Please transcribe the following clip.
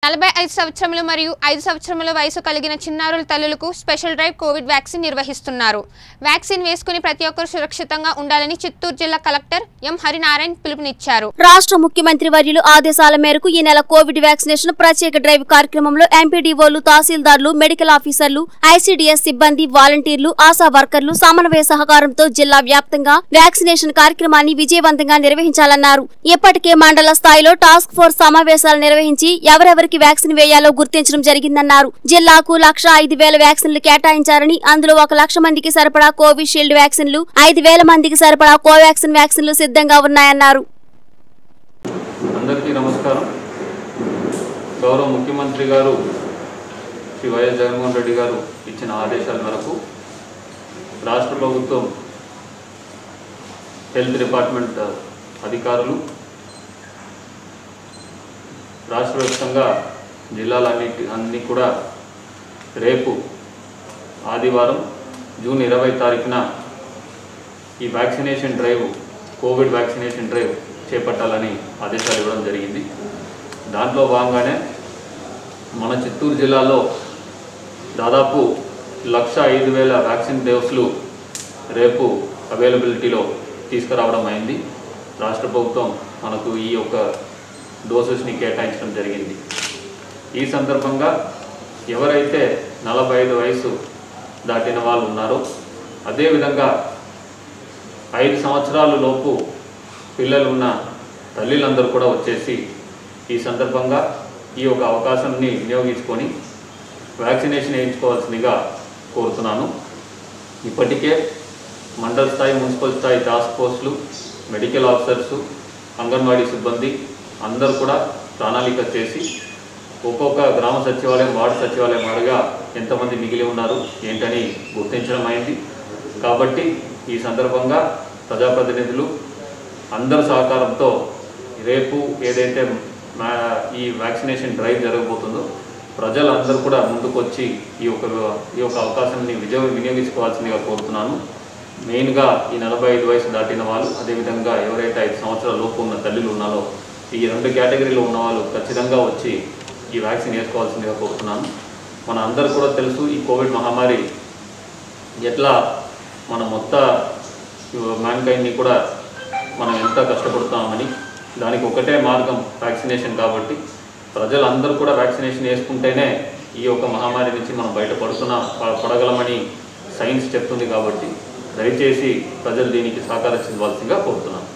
నలభై ఐదు సంవత్సరములు మరియు ఐదు సంవత్సరముల వయసు కలిగిన చిన్నారుల తల్లులకు స్పెషల్ డ్రైవ్ కోవిడ్ వ్యాక్సిన్ నిర్వహిస్తున్నారు వ్యాక్సిన్ వేసుకుని ప్రతి ఒక్కరూ సురక్షితంగా ఉండాలని చిత్తూరు జిల్లా కలెక్టర్ ఎం హరినారాయణ పిలుపునిచ్చారు రాష్ట్ర ముఖ్యమంత్రి వర్యులు ఆదేశాల మేరకు ఈ నెల కోవిడ్ వ్యాక్సినేషన్ ప్రత్యేక డ్రైవ్ కార్యక్రమంలో ఎంపీడీఓలు తహసీల్దార్లు మెడికల్ ఆఫీసర్లు ఐసీడీఎస్ సిబ్బంది వాలంటీర్లు ఆశా వర్కర్లు సమన్వయ సహకారంతో జిల్లా వ్యాప్తంగా వ్యాక్సినేషన్ కార్యక్రమాన్ని విజయవంతంగా నిర్వహించాలన్నారు ఇప్పటికే మండల స్థాయిలో టాస్క్ ఫోర్స్ సమావేశాలు నిర్వహించి ఎవరెవరికి వ్యాక్సిన్ వేయాలో గుర్తించడం జరిగిందన్నారు జిల్లాకు లక్ష ఐదు వేల వ్యాక్సిన్లు కేటాయించారని అందులో ఒక లక్ష మందికి సరిపడా కోవిషీల్డ్ వ్యాక్సిన్లు ఐదు వేల మందికి సరిపడా కోవాక్సిన్ వ్యాక్సిన్లు సిద్ధంగా ఉన్నాయన్నారు అందరికీ నమస్కారం గౌరవ ముఖ్యమంత్రి గారు శ్రీ వైఎస్ జగన్మోహన్ రెడ్డి గారు ఇచ్చిన ఆదేశాల మేరకు రాష్ట్ర ప్రభుత్వం హెల్త్ డిపార్ట్మెంట్ అధికారులు రాష్ట్ర వ్యాప్తంగా జిల్లాలన్నిటి అన్నీ కూడా రేపు ఆదివారం జూన్ ఇరవై తారీఖున ఈ vaccination drive covid vaccination drive చేపట్టాలని ఆదేశాలు ఇవ్వడం జరిగింది దాంట్లో భాగంగానే మన చిత్తూరు జిల్లాలో దాదాపు లక్ష ఐదు వేల వ్యాక్సిన్ డోసులు రేపు అవైలబిలిటీలో తీసుకురావడం అయింది రాష్ట్ర ప్రభుత్వం మనకు ఈ యొక్క డోసెస్ని కేటాయించడం జరిగింది ఈ సందర్భంగా ఎవరైతే నలభై ఐదు వయసు దాటిన వాళ్ళు ఉన్నారో అదేవిధంగా ఐదు సంవత్సరాల లోపు పిల్లలు ఉన్న తల్లిలందరూ కూడా వచ్చేసి ఈ సందర్భంగా ఈ యొక్క అవకాశాన్ని వినియోగించుకొని వ్యాక్సినేషన్ వేయించుకోవాల్సిందిగా కోరుతున్నాను ఇప్పటికే మండల స్థాయి మున్సిపల్ స్థాయి టాస్క్ ఫోర్స్లు మెడికల్ ఆఫీసర్స్ అంగన్వాడీ సిబ్బంది అందరూ కూడా ప్రణాళిక చేసి ఒక్కొక్క గ్రామ సచివాలయం వార్డు సచివాలయం వారుగా ఎంతమంది మిగిలి ఉన్నారు ఏంటని గుర్తించడం అయింది కాబట్టి ఈ సందర్భంగా ప్రజాప్రతినిధులు అందరి సహకారంతో రేపు ఏదైతే మా ఈ వ్యాక్సినేషన్ డ్రైవ్ జరగబోతుందో ప్రజలందరూ కూడా ముందుకొచ్చి ఈ యొక్క ఈ యొక్క అవకాశాన్ని విజయ వినియోగించుకోవాల్సిందిగా కోరుతున్నాను మెయిన్గా ఈ నలభై ఐదు వయసు దాటిన వాళ్ళు అదేవిధంగా ఎవరైతే ఐదు సంవత్సరాల లోపు ఉన్న తల్లులు ఉన్నారో ఈ రెండు కేటగిరీలో ఉన్న వాళ్ళు ఖచ్చితంగా వచ్చి ఈ వ్యాక్సిన్ వేసుకోవాల్సిందిగా కోరుతున్నాను మన అందరు కూడా తెలుసు ఈ కోవిడ్ మహమ్మారి ఎట్లా మన మొత్త మ్యాన్కైండ్ని కూడా మనం ఎంత కష్టపడుతామని దానికి ఒకటే మార్గం వ్యాక్సినేషన్ కాబట్టి ప్రజలందరూ కూడా వ్యాక్సినేషన్ వేసుకుంటేనే ఈ యొక్క మహమ్మారి నుంచి మనం బయటపడుతున్న ప- పడగలమని సైన్స్ చెప్తుంది కాబట్టి దయచేసి ప్రజలు దీనికి సహకరించవలసిందిగా కోరుతున్నాను